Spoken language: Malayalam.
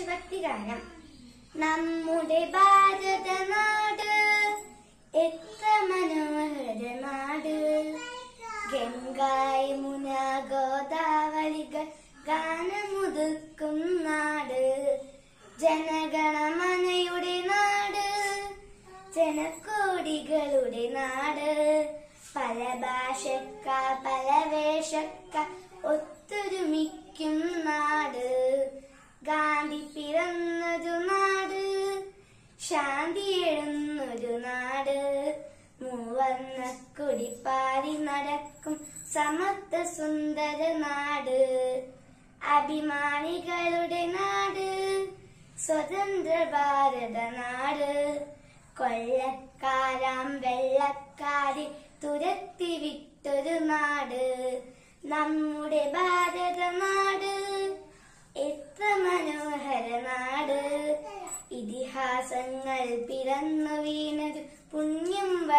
ദേശഭക്തി ഗാനം നമ്മുടെ ഭാരതനാട് എത്ര മനോഹര നാട് ഗംഗായ മുന ഗോദാവരികൾ ഗാനമുതുക്കും നാട് ജനഗണമനയുടെ നാട് ജനക്കോടികളുടെ നാട് പല ഭാഷക്കാർ പല വേഷക്കാർ ഒത്തൊരുമിക്കും നാട് ഗാന്ധി പിറന്നൊരു നാട് ശാന്തി എഴുന്നൊരു നാട് മൂവർണ്ണ കുടിപ്പാടി നടക്കും സമത്വ സുന്ദര നാട് അഭിമാനികളുടെ നാട് സ്വതന്ത്ര ഭാരത നാട് കൊള്ളക്കാരാം വെള്ളക്കാരി തുരത്തി വിട്ടൊരു നാട് നമ്മുടെ ഭാരത നാട് എത്ര മനോഹര നാട് ഇതിഹാസങ്ങൾ പിറന്നു വീണൊരു പുണ്യം